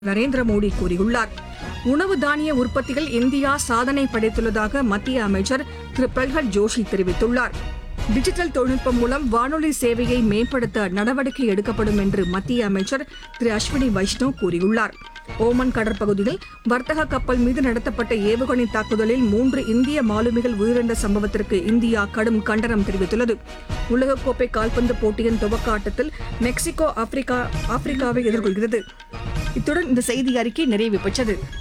நரேந்திர மோடி கூறியுள்ளார் உணவு தானிய உற்பத்தியில் இந்தியா சாதனை படைத்துள்ளதாக மத்திய அமைச்சர் திரு பிரல்ஹத் ஜோஷி தெரிவித்துள்ளார் டிஜிட்டல் தொழில்நுட்பம் மூலம் வானொலி சேவையை மேம்படுத்த நடவடிக்கை எடுக்கப்படும் என்று மத்திய அமைச்சர் திரு அஸ்வினி வைஷ்ணவ் கூறியுள்ளார் ஓமன் கடற்பகுதியில் வர்த்தக கப்பல் மீது நடத்தப்பட்ட ஏவுகணை தாக்குதலில் மூன்று இந்திய மாலுமிகள் உயிரிழந்த சம்பவத்திற்கு இந்தியா கடும் கண்டனம் தெரிவித்துள்ளது உலகக்கோப்பை கால்பந்து போட்டியின் துவக்க ஆட்டத்தில் மெக்சிகோ ஆப்பிரிக்கா ஆப்பிரிக்காவை எதிர்கொள்கிறது இத்துடன் இந்த செய்தி அறிக்கை நிறைவு பெற்றது